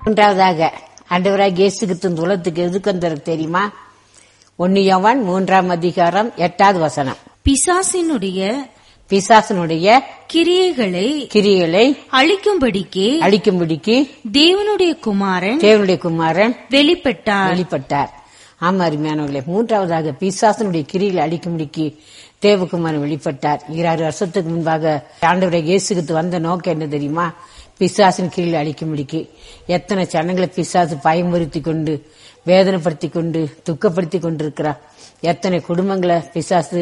மூன்றாவதாக ஆண்டவராக இயேசு கிறிஸ்து உலகத்துக்கு எதுக்கு வந்தாரு தெரியுமா ஒன்னியவன் மூன்றாம் அதிகாரம் எட்டாவது வசனம் பிசாசினுடைய பிசாசனுடைய கிரியைகளை கிரிகளை அழிக்கும்படிக்கு அழிக்கும்படிக்கு தேவனுடைய குமாரன் தேவனுடைய குமாரன் வெளிப்பட்டார் வெளிப்பட்டார் ஆமா அருமையானவர்களே மூன்றாவதாக பிசாசனுடைய கிரிகளை அழிக்கும்படிக்கு தேவகுமாரன் வெளிப்பட்டார் ஈராறு வருஷத்துக்கு முன்பாக ஆண்டவரை இயேசுக்கு வந்த நோக்கம் என்ன தெரியுமா பிசாசின் கிரிகளை அழிக்கும்படிக்கு எத்தனை ஜனங்களை பிசாசு பயமுறுத்தி கொண்டு வேதனைப்படுத்தி கொண்டு துக்கப்படுத்தி கொண்டிருக்கிறார் எத்தனை குடும்பங்களை பிசாசு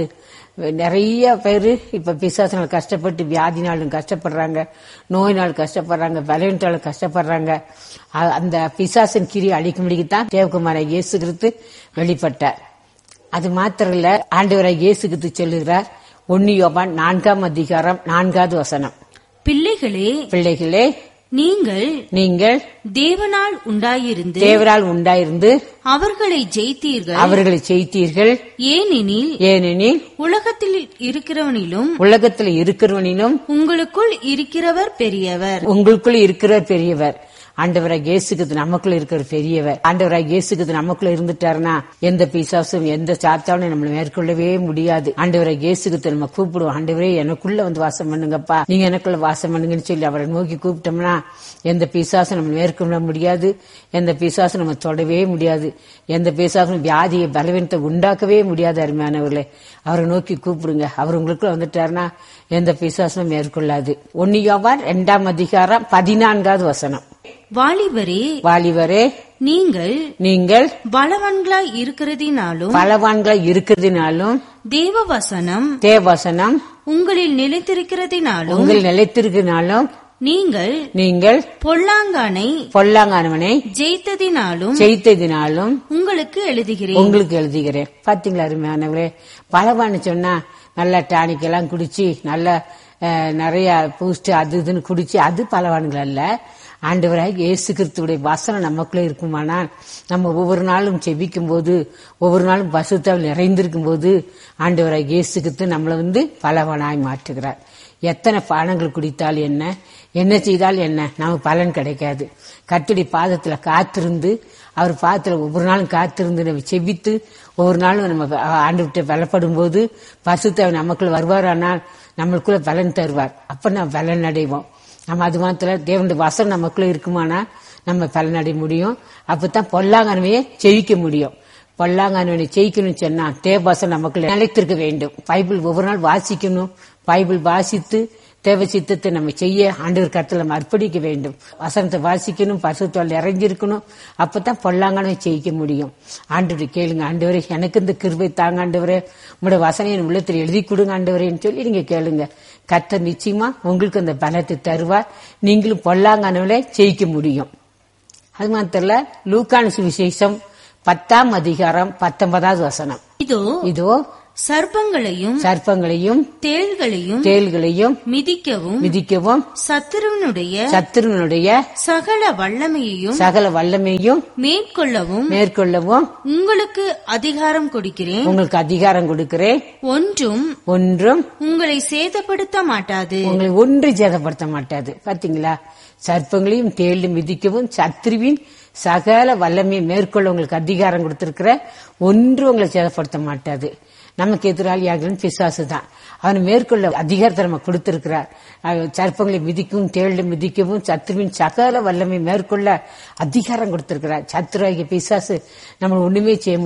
நிறைய பேர் இப்ப பிசாசினால் கஷ்டப்பட்டு வியாதினாலும் கஷ்டப்படுறாங்க நோயினால் கஷ்டப்படுறாங்க பலவீனத்தாலும் கஷ்டப்படுறாங்க அ- அந்த பிசாசின் கிரி அழிக்கும்படிக்கு தான் தேவகுமார இயேசு கிறிஸ்து வெளிப்பட்டார் அது மாத்திரம் இல்ல ஆண்டவராக இயேசு கிறிஸ்து சொல்லுகிறார் ஒன்னு யோபான் நான்காம் அதிகாரம் நான்காவது வசனம் பிள்ளைகளே பிள்ளைகளே நீங்கள் நீங்கள் தேவனால் உண்டாயிருந்து தேவரால் உண்டாயிருந்து அவர்களை ஜெயித்தீர்கள் அவர்களை செய்தீர்கள் ஏனெனில் ஏனெனில் உலகத்தில் இருக்கிறவனிலும் உலகத்தில் இருக்கிறவனிலும் உங்களுக்குள் இருக்கிறவர் பெரியவர் உங்களுக்குள்ள இருக்கிற பெரியவர் ஆண்டவராக இயேசுக்கு நமக்குள்ள இருக்கிற பெரியவர் ஆண்டவராக இயேசுக்கு நமக்குள்ள இருந்துட்டாருன்னா எந்த பிசாசும் எந்த சாத்தாலும் நம்மள மேற்கொள்ளவே முடியாது ஆண்டவராக இயேசுக்கு நம்ம கூப்பிடுவோம் ஆண்டவரே எனக்குள்ள வந்து வாசம் பண்ணுங்கப்பா நீங்க எனக்குள்ள வாசம் பண்ணுங்கன்னு சொல்லி அவரை நோக்கி கூப்பிட்டோம்னா எந்த பிசாசும் நம்ம மேற்கொள்ள முடியாது எந்த பிசாசும் நம்ம தொடவே முடியாது எந்த பிசாசும் வியாதியை பலவீனத்தை உண்டாக்கவே முடியாது அருமையானவர்களே அவரை நோக்கி கூப்பிடுங்க அவர் உங்களுக்குள்ள வந்துட்டாருன்னா எந்த பிசாசும் மேற்கொள்ளாது ஒன்னியோவார் இரண்டாம் அதிகாரம் பதினான்காவது வசனம் வாலிபரே வாலிபரே நீங்கள் நீங்கள் பலவான்களாய் இருக்கிறதினாலும் பலவான்கள் இருக்கிறதுனாலும் தேவ வசனம் தேவசனம் உங்களில் நிலைத்திருக்கிறதினாலும் உங்கள் நிலைத்திருக்கிறனாலும் நீங்கள் நீங்கள் பொல்லாங்கானை பொல்லாங்கானவனை ஜெயித்ததினாலும் செய்ததினாலும் உங்களுக்கு எழுதுகிறேன் உங்களுக்கு எழுதுகிறேன் பாத்தீங்களா அருமையானவரே பலவான்னு சொன்னா நல்ல டானிக் எல்லாம் குடிச்சு நல்ல அஹ், நிறைய பூஸ்ட் அது இதுன்னு குடிச்சு அது பலவான்கள் அல்ல ஆண்டவராக இயேசு கிறிஸ்துவுடைய வசனம் நமக்குள்ளே இருக்குமானால் நம்ம ஒவ்வொரு நாளும் செபிக்கும் போது ஒவ்வொரு நாளும் பசுத்தாவில் நிறைந்திருக்கும் போது ஆண்டவராக இயேசு கிறிஸ்து நம்மளை வந்து பலவானாய் மாற்றுகிறார் எத்தனை பானங்கள் குடித்தால் என்ன என்ன செய்தால் என்ன நமக்கு பலன் கிடைக்காது கட்டுடி பாதத்துல காத்திருந்து அவர் பாதத்துல ஒவ்வொரு நாளும் காத்திருந்து நம்ம செபித்து ஒவ்வொரு நாளும் நம்ம ஆண்டு விட்டு பலப்படும் போது பசுத்தவர் நமக்குள்ள வருவாரானால் நம்மளுக்குள்ள பலன் தருவார் அப்ப நம்ம பலன் அடைவோம் நம்ம அது மாத்திரம் தேவனுடைய வசனம் நமக்குள்ள இருக்குமானா நம்ம பலன் அடைய முடியும் அப்பதான் பொல்லாங்கனவையே ஜெயிக்க முடியும் பொல்லாங்கனவனை ஜெயிக்கணும்னு சொன்னா தேவபாசம் நமக்குள்ள நிலைத்திருக்க வேண்டும் பைபிள் ஒவ்வொரு நாள் வாசிக்கணும் பைபிள் வாசித்து தேவ சித்தத்தை நம்ம செய்ய ஆண்டவர் கருத்துல நம்ம அர்ப்பணிக்க வேண்டும் வசனத்தை வாசிக்கணும் பசுத்தால் இறங்கியிருக்கணும் அப்பதான் பொல்லாங்கனவை ஜெயிக்க முடியும் ஆண்டவரை கேளுங்க ஆண்டவரே எனக்கு இந்த கிருபை தாங்க ஆண்டவரே உங்களோட வசனம் என் உள்ளத்தில் எழுதி கொடுங்க ஆண்டவரேன்னு சொல்லி நீங்க கேளுங்க கர்த்தர் நிச்சயமா உங்களுக்கு அந்த பலத்தை தருவார் நீங்களும் பொல்லாங்கனவில ஜெயிக்க முடியும் அது மாத்திரல லூக்கான சுவிசேஷம் பத்தாம் அதிகாரம் பத்தொன்பதாவது வசனம் இதோ இதோ சர்ப்பங்களையும் சர்ப்பங்களையும் தேள்களையும் தேள்களையும் மிதிக்கவும் மிதிக்கவும் சத்துருவனுடைய சத்துருவனுடைய சகல வல்லமையையும் சகல வல்லமையும் மேற்கொள்ளவும் மேற்கொள்ளவும் உங்களுக்கு அதிகாரம் கொடுக்கிறேன் உங்களுக்கு அதிகாரம் கொடுக்கிறேன் ஒன்றும் ஒன்றும் உங்களை சேதப்படுத்த மாட்டாது உங்களை ஒன்று சேதப்படுத்த மாட்டாது பாத்தீங்களா சர்ப்பங்களையும் தேளும் மிதிக்கவும் சத்ருவின் சகல வல்லமையை மேற்கொள்ள உங்களுக்கு அதிகாரம் கொடுத்திருக்கிற ஒன்று உங்களை சேதப்படுத்த மாட்டாது நமக்கு எதிராளியாகலும் பிசாசு தான் அவன் மேற்கொள்ள அதிகாரத்தை நம்ம கொடுத்திருக்கிறார் அஹ் சர்ப்பங்களை மிதிக்கவும் தேளும் மிதிக்கவும் சத்ருவின் சகல வல்லமை மேற்கொள்ள அதிகாரம் கொடுத்திருக்கிறார் சத்ருவாகிய பிசாசு நம்ம ஒண்ணுமே செய்ய முடியாது.